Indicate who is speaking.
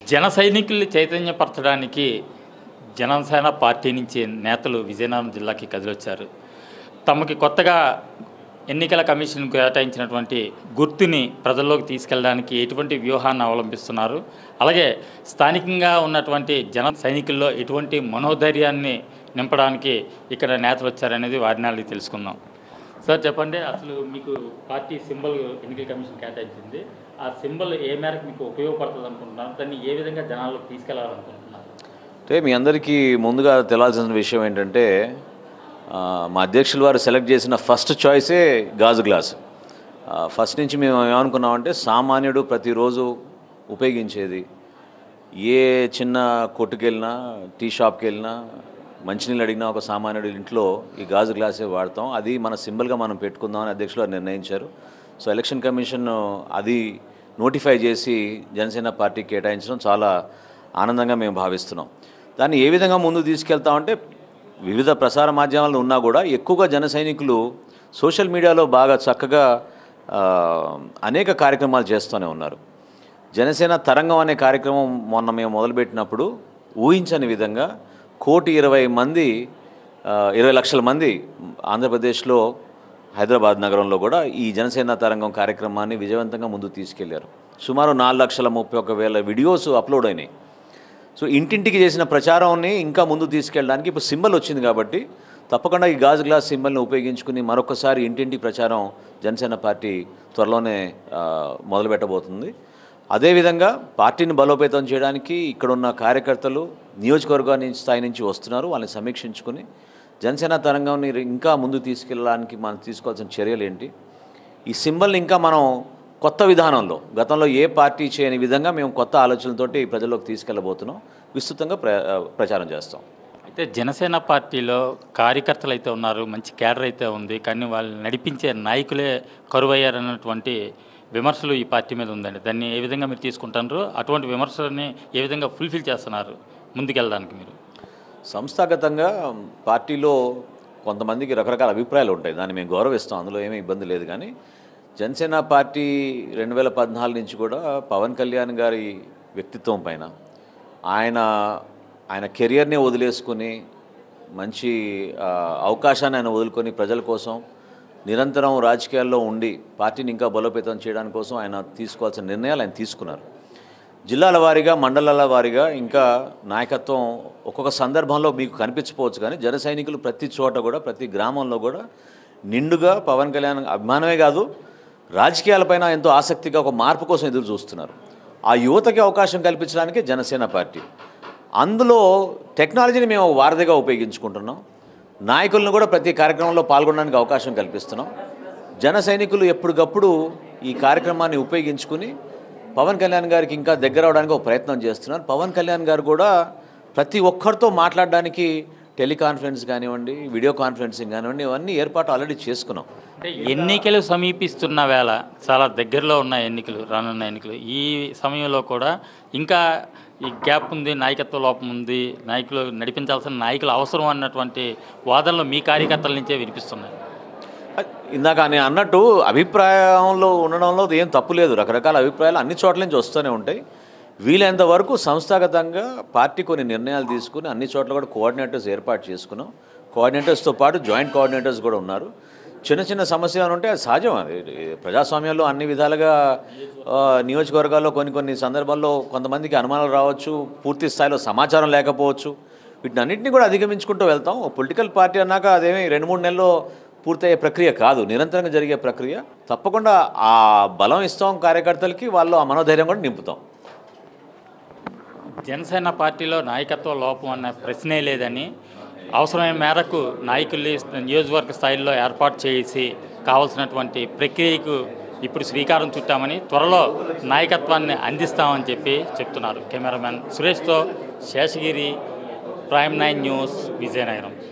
Speaker 1: జన సైనికుల్ని చైతన్యపరచడానికి జనసేన పార్టీ నుంచి నేతలు విజయనగరం జిల్లాకి కదిలొచ్చారు తమకి కొత్తగా ఎన్నికల కమిషన్ కేటాయించినటువంటి గుర్తుని ప్రజల్లోకి తీసుకెళ్ళడానికి ఎటువంటి వ్యూహాన్ని అవలంబిస్తున్నారు అలాగే స్థానికంగా ఉన్నటువంటి జన సైనికుల్లో ఎటువంటి మనోధైర్యాన్ని నింపడానికి ఇక్కడ నేతలు వచ్చారనేది వారిని అడిగి తెలుసుకుందాం సార్ చెప్పండి అసలు మీకు పార్టీ సింబల్ ఎన్నికల కమిషన్ కేటాయించింది ఆ సింబల్ ఏ మేరకు మీకు ఉపయోగపడుతుంది అనుకుంటున్నారు దాన్ని ఏ విధంగా జనాల్లోకి తీసుకెళ్లాలనుకుంటున్నారు
Speaker 2: అంటే మీ అందరికీ ముందుగా తెలాల్సిన విషయం ఏంటంటే ఆ, మా అధ్యక్షులు వారు సెలెక్ట్ చేసిన ఫస్ట్ చాయిసే గాజు గ్లాస్ ఆ, ఫస్ట్ నుంచి మేము ఏమనుకున్నామంటే సామాన్యుడు ప్రతిరోజు ఉపయోగించేది ఏ చిన్న కొట్టుకు వెళ్ళినా టీ షాప్కి వెళ్ళినా మంచినీళ్ళు అడిగినా ఒక సామాన్యుడి ఇంట్లో ఈ గాజు గ్లాసే వాడతాం అది మన సింబల్గా మనం పెట్టుకుందామని అధ్యక్షులు వారు నిర్ణయించారు సో ఎలక్షన్ కమిషన్ అది నోటిఫై చేసి జనసేన పార్టీకి కేటాయించడం చాలా ఆనందంగా మేము భావిస్తున్నాం దాన్ని ఏ విధంగా ముందుకు తీసుకెళ్తామంటే వివిధ ప్రసార మాధ్యమాలు ఉన్నా కూడా ఎక్కువగా జన సైనికులు సోషల్ మీడియాలో బాగా చక్కగా ఆ, అనేక కార్యక్రమాలు చేస్తూనే ఉన్నారు జనసేన తరంగం అనే కార్యక్రమం మొన్న మేము మొదలుపెట్టినప్పుడు ఊహించని విధంగా కోటి ఇరవై మంది ఆ, ఇరవై లక్షల మంది ఆంధ్రప్రదేశ్లో హైదరాబాద్ నగరంలో కూడా ఈ జనసేన తరంగం కార్యక్రమాన్ని విజయవంతంగా ముందుకు తీసుకెళ్లారు సుమారు నాలుగు లక్షల ముప్పై ఒక వేల వీడియోస్ అప్లోడ్ అయినాయి సో ఇంటింటికి చేసిన ప్రచారాన్ని ఇంకా ముందు తీసుకెళ్ళడానికి ఇప్పుడు సింబల్ వచ్చింది కాబట్టి తప్పకుండా ఈ గాజు గ్లాస్ సింబల్ని ఉపయోగించుకుని మరొకసారి ఇంటింటి ప్రచారం జనసేన పార్టీ త్వరలోనే ఆ, మొదలుపెట్టబోతుంది అదేవిధంగా పార్టీని బలోపేతం చేయడానికి ఇక్కడున్న కార్యకర్తలు నియోజకవర్గాన్ని స్థాయి నుంచి వస్తున్నారు వాళ్ళని సమీక్షించుకుని జనసేన తరంగాన్ని ఇంకా ముందు తీసుకెళ్ళడానికి మనం తీసుకోవాల్సిన చర్యలు ఏంటి ఈ సింబల్ని ఇంకా మనం కొత్త విధానంలో గతంలో ఏ పార్టీ చేయని విధంగా మేము కొత్త ఆలోచనలతోటి ప్రజల్లోకి తీసుకెళ్ళబోతున్నాం విస్తృతంగా ప్ర ప్రచారం చేస్తాం
Speaker 1: అయితే జనసేన పార్టీలో కార్యకర్తలు అయితే ఉన్నారు మంచి క్యాడర్ అయితే ఉంది కానీ వాళ్ళు నడిపించే నాయకులే కరువయ్యారన్నటువంటి విమర్శలు ఈ పార్టీ మీద ఉందండి దాన్ని ఏ విధంగా మీరు తీసుకుంటున్నారు అటువంటి విమర్శలని ఏ విధంగా ఫుల్ఫిల్ చేస్తున్నారు ముందుకెళ్ళడానికి మీరు
Speaker 2: సంస్థాగతంగా పార్టీలో కొంతమందికి రకరకాల అభిప్రాయాలు ఉంటాయి దాన్ని మేము గౌరవిస్తాం అందులో ఏమీ ఇబ్బంది లేదు కానీ జనసేన పార్టీ రెండు వేల పద్నాలుగు నుంచి కూడా పవన్ కళ్యాణ్ గారి వ్యక్తిత్వం పైన ఆయన ఆయన కెరియర్ని వదిలేసుకుని మంచి ఆ, అవకాశాన్ని ఆయన వదులుకొని ప్రజల కోసం నిరంతరం రాజకీయాల్లో ఉండి పార్టీని ఇంకా బలోపేతం చేయడానికి కోసం ఆయన తీసుకోవాల్సిన నిర్ణయాలు ఆయన తీసుకున్నారు జిల్లాల వారీగా మండలాల వారీగా ఇంకా నాయకత్వం ఒక్కొక్క సందర్భంలో మీకు కనిపించకపోవచ్చు కానీ జన సైనికులు ప్రతి చోట కూడా ప్రతి గ్రామంలో కూడా నిండుగా పవన్ కళ్యాణ్ అభిమానమే కాదు రాజకీయాలపైన ఎంతో ఆసక్తిగా ఒక మార్పు కోసం ఎదురు చూస్తున్నారు ఆ యువతకి అవకాశం కల్పించడానికి జనసేన పార్టీ అందులో టెక్నాలజీని మేము ఒక వారధిగా ఉపయోగించుకుంటున్నాం నాయకులను కూడా ప్రతి కార్యక్రమంలో పాల్గొనడానికి అవకాశం కల్పిస్తున్నాం జన సైనికులు ఎప్పటికప్పుడు ఈ కార్యక్రమాన్ని ఉపయోగించుకుని పవన్ కళ్యాణ్ గారికి ఇంకా దగ్గర అవడానికి ఒక ప్రయత్నం చేస్తున్నారు పవన్ కళ్యాణ్ గారు కూడా ప్రతి ఒక్కరితో మాట్లాడడానికి టెలికాన్ఫరెన్స్ కానివ్వండి వీడియో కాన్ఫరెన్సింగ్ కానివ్వండి ఇవన్నీ ఏర్పాటు ఆల్రెడీ చేసుకున్నాం
Speaker 1: అంటే ఎన్నికలు సమీపిస్తున్న వేళ చాలా దగ్గరలో ఉన్న ఎన్నికలు రానున్న ఎన్నికలు ఈ సమయంలో కూడా ఇంకా ఈ గ్యాప్ ఉంది నాయకత్వ లోపం ఉంది నాయకులు నడిపించాల్సిన నాయకులు అవసరం అన్నటువంటి వాదనలు మీ కార్యకర్తల నుంచే వినిపిస్తున్నాయి
Speaker 2: ఇందాక నేను అన్నట్టు అభిప్రాయంలో ఉండడంలో ఏం తప్పు లేదు రకరకాల అభిప్రాయాలు అన్ని చోట్ల నుంచి వస్తూనే ఉంటాయి వీలైనంత వరకు సంస్థాగతంగా పార్టీ కొన్ని నిర్ణయాలు తీసుకుని అన్ని చోట్ల కూడా కోఆర్డినేటర్స్ ఏర్పాటు చేసుకున్నాం కోఆర్డినేటర్స్తో పాటు జాయింట్ కోఆర్డినేటర్స్ కూడా ఉన్నారు చిన్న చిన్న సమస్య ఏమైనా ఉంటే అది సహజం అది ప్రజాస్వామ్యంలో అన్ని విధాలుగా ఆ, నియోజకవర్గాల్లో కొన్ని కొన్ని సందర్భాల్లో కొంతమందికి అనుమానాలు రావచ్చు పూర్తి స్థాయిలో సమాచారం లేకపోవచ్చు వీటిని అన్నింటినీ కూడా అధిగమించుకుంటూ వెళ్తాం పొలిటికల్ పార్టీ అన్నాక అదేమి రెండు మూడు నెలల్లో పూర్తయ్యే ప్రక్రియ కాదు నిరంతరంగా జరిగే ప్రక్రియ తప్పకుండా ఆ బలం ఇస్తాం కార్యకర్తలకి వాళ్ళు ఆ మనోధైర్యం కూడా నింపుతాం
Speaker 1: జనసేన పార్టీలో నాయకత్వ లోపం అన్న ప్రశ్నే లేదని అవసరమైన మేరకు నాయకుల్ని నియోజకవర్గ స్థాయిలో ఏర్పాటు చేసి కావాల్సినటువంటి ప్రక్రియకు ఇప్పుడు శ్రీకారం చుట్టామని త్వరలో నాయకత్వాన్ని అందిస్తామని చెప్పి చెప్తున్నారు కెమెరామెన్ సురేష్తో Seshagiri prime nine news Vizianagaram